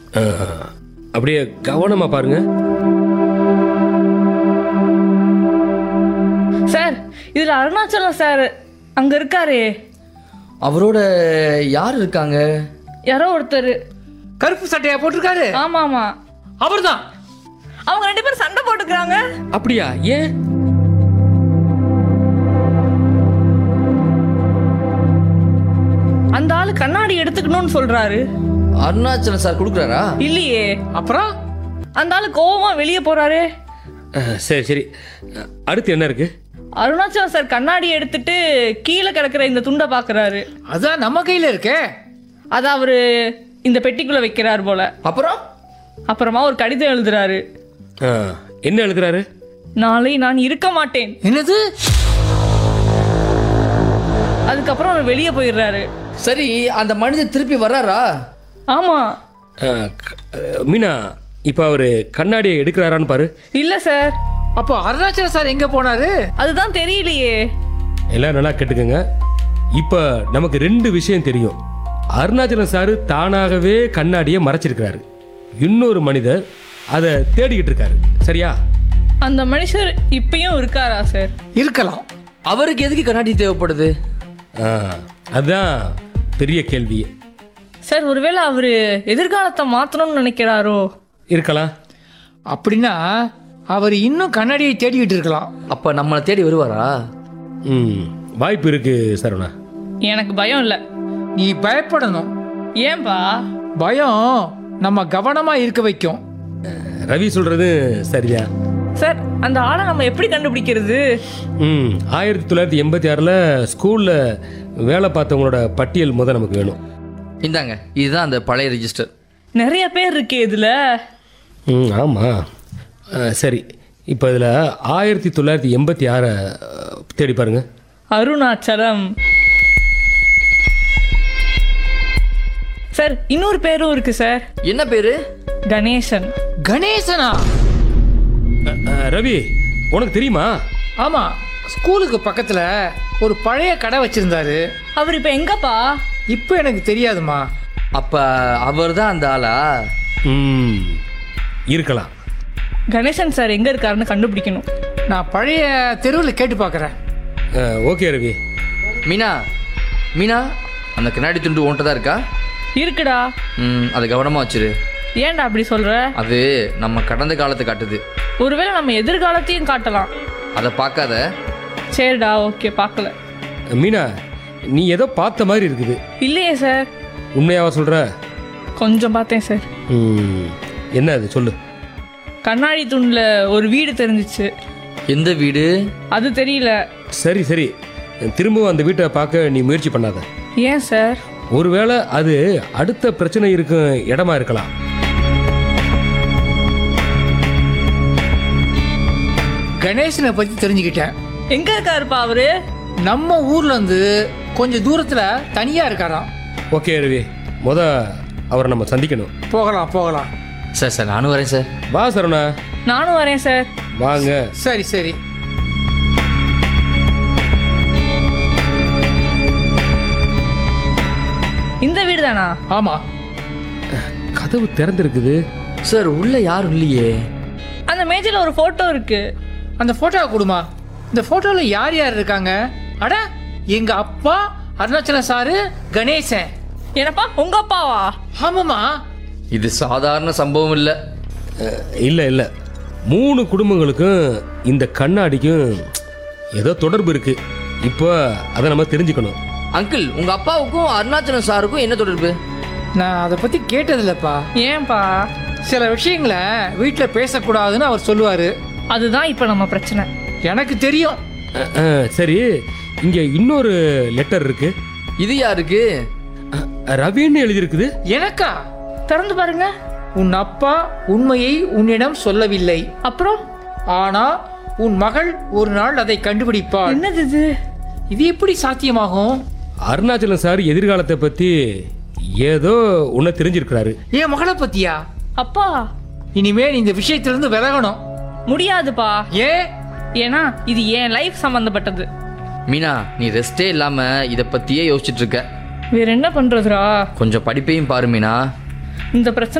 ஆ, அப்படியே கவனமாக பாருங்க சார் இதுல அருணாச்சலம் சார் அங்க இருக்காரே அவரோட யார் இருக்காங்க யாரோ ஒருத்தர் கருப்பு சட்டையா போட்டிருக்காரு ஆமா ஆமா அவர்தான் அவங்க ரெண்டு பேரும் சண்டை போட்டுக்கிறாங்க அப்படியா ஏன் அந்த ஆளு கண்ணாடி எடுத்துக்கணும்னு சொல்றாரு அருணாச்சலம் சார் கொடுக்குறாரா இல்லையே அப்புறம் அந்த ஆளு கோவமா வெளியே போறாரு ஆ, சரி சரி ஆ, அடுத்து என்ன இருக்கு அருணாச்சலம் சார் கண்ணாடி எடுத்துட்டு கீழே கிடக்குற இந்த துண்டை பாக்குறாரு அதான் நம்ம கையில இருக்கே அத அவரு இந்த பெட்டிக்குள்ள வைக்கிறார் போல அப்புறம் அப்புறமா ஒரு கடிதம் எழுதுறாரு ஆ, என்ன எழுதுறாரு நாளை நான் இருக்க மாட்டேன் என்னது அதுக்கப்புறம் அவர் வெளியே போயிடுறாரு சரி அந்த மனிதன் திருப்பி வர்றாரா ஆமா ஆ, க- ஆ, மீனா இப்போ அவர் கண்ணாடியை எடுக்கிறாரான்னு பாரு இல்ல சார் அப்போ அருணாச்சல சார் எங்க போனாரு அதுதான் தெரியலையே எல்லாம் நல்லா கேட்டுக்கோங்க இப்போ நமக்கு ரெண்டு விஷயம் தெரியும் அருணாச்சலம் சாரு தானாகவே கண்ணாடியை மறைச்சிருக்கிறாரு இன்னொரு மனிதர் அதை தேடிக்கிட்டு இருக்காரு சரியா அந்த மனுஷர் இப்பயும் இருக்காரா சார் இருக்கலாம் அவருக்கு எதுக்கு கண்ணாடி தேவைப்படுது ஆ, அதுதான் பெரிய கேள்வி சார் ஒருவேளை அவரு எதிர்காலத்தை மாத்தணும்னு நினைக்கிறாரோ இருக்கலாம் அப்படின்னா அவர் இன்னும் கண்ணாடியை தேடிக்கிட்டு இருக்கலாம் அப்ப நம்மளை தேடி வருவாரா ம் வாய்ப்பு இருக்கு சரவணா எனக்கு பயம் இல்ல நீ பயப்படணும் ஏன்பா பயம் நம்ம கவனமா இருக்க வைக்கும் ரவி சொல்றது சரியா சார் அந்த ஆளை நம்ம எப்படி கண்டுபிடிக்கிறது ம் ஆயிரத்தி தொள்ளாயிரத்தி எண்பத்தி ஆறில் ஸ்கூலில் வேலை பார்த்தவங்களோட பட்டியல் முத நமக்கு வேணும் இந்தாங்க இதுதான் அந்த பழைய ரெஜிஸ்டர் நிறைய பேர் இருக்கே இதுல ம் ஆமாம் சரி இப்போ இதில் ஆயிரத்தி தொள்ளாயிரத்தி எண்பத்தி ஆறை தேடி பாருங்க அருணாச்சலம் சார் இன்னொரு பேரும் இருக்கு சார் என்ன பேரு கணேசன் கணேசனா அஹ், அஹ், ரவி உனக்கு தெரியுமா ஆமா ஸ்கூலுக்கு பக்கத்துல ஒரு பழைய கடை வச்சிருந்தாரு அவர் இப்ப எங்கப்பா இப்போ எனக்கு தெரியாதுமா அப்ப அவர் தான் அந்த ஆளா ம் இருக்கலாம் கணேசன் சார் எங்க இருக்காருன்னு கண்டுபிடிக்கணும் நான் பழைய தெருவில் கேட்டு பார்க்குறேன் அஹ், ஓகே ரவி மீனா மீனா அந்த கண்ணாடி துண்டு உன்கிட்ட தான் இருக்கா இருக்குடா ம் அதை கவனமா வச்சிரு ஏன்டா அப்படி சொல்ற அது நம்ம கடந்த காலத்தை காட்டுது ஒருவேளை நம்ம எதிர்காலத்தையும் காட்டலாம் அதை பார்க்காத சரிடா ஓகே பார்க்கல மீனா நீ ஏதோ பார்த்த மாதிரி இருக்குது இல்லையே சார் உண்மையாவா சொல்கிற கொஞ்சம் பார்த்தேன் சார் ம் என்ன அது சொல்லு கண்ணாடி தூண்ல ஒரு வீடு தெரிஞ்சிச்சு எந்த வீடு அது தெரியல சரி சரி திரும்பவும் அந்த வீட்டை பார்க்க நீ முயற்சி பண்ணாத ஏன் சார் ஒருவேளை அது அடுத்த பிரச்சனை இருக்கும் இடமா இருக்கலாம் கணேசனை பற்றி தெரிஞ்சுக்கிட்டேன் எங்க இருக்காருப்பா அவரு நம்ம ஊர்ல இருந்து கொஞ்சம் தூரத்துல தனியா இருக்காராம் ஓகே ரவி முத அவரை நம்ம சந்திக்கணும் போகலாம் போகலாம் சார் சார் நானும் வரேன் சார் வா சரவணா நானும் வரேன் சார் வாங்க சரி சரி இந்த வீடு தானா ஆமா கதவு திறந்திருக்குது சார் உள்ள யாரும் இல்லையே அந்த மேஜையில் ஒரு போட்டோ இருக்கு அந்த போட்டோவை கொடுமா இந்த போட்டோல யார் யார் இருக்காங்க அட எங்க அப்பா அருணாச்சலம் சாரு கணேசன் என்னப்பா உங்க அப்பாவா ஆமாமா இது சாதாரண சம்பவம் இல்லை இல்லை இல்லை மூணு குடும்பங்களுக்கும் இந்த கண்ணாடிக்கும் ஏதோ தொடர்பு இருக்கு இப்போ அதை நம்ம தெரிஞ்சுக்கணும் அங்கிள் உங்க அப்பாவுக்கும் அருணாச்சலம் சாருக்கும் என்ன தொடர்பு நான் அதை பத்தி கேட்டதில்லப்பா ஏன்பா சில விஷயங்களை வீட்டில் பேசக்கூடாதுன்னு அவர் சொல்லுவாரு அதுதான் இப்போ நம்ம பிரச்சனை எனக்கு தெரியும் அஹ், அஹ், சரி இங்கே இன்னொரு லெட்டர் இருக்கு இது யாருக்கு அஹ், ரவின்னு எழுதியிருக்குது எனக்கா திறந்து பாருங்க உன் அப்பா உண்மையை உன்னிடம் சொல்லவில்லை அப்புறம் ஆனா உன் மகள் ஒரு நாள் அதை கண்டுபிடிப்பாள் என்னது இது இது எப்படி சாத்தியமாகும் அருணாச்சலம் சார் எதிர்காலத்தை பற்றி ஏதோ ஒன்று தெரிஞ்சிருக்கிறாரு என் மகளை பத்தியா அப்பா இனிமே நீ இந்த விஷயத்திலிருந்து விலகணும் முடியாதுப்பா ஏன் ஏன்னா இது என் லைஃப் சம்பந்தப்பட்டது மீனா நீ ரெஸ்டே இல்லாம இதை பத்தியே யோசிச்சுட்டு இருக்க வேற என்ன பண்றதுடா கொஞ்சம் படிப்பையும் பாரு மீனா இந்த பிரச்சனை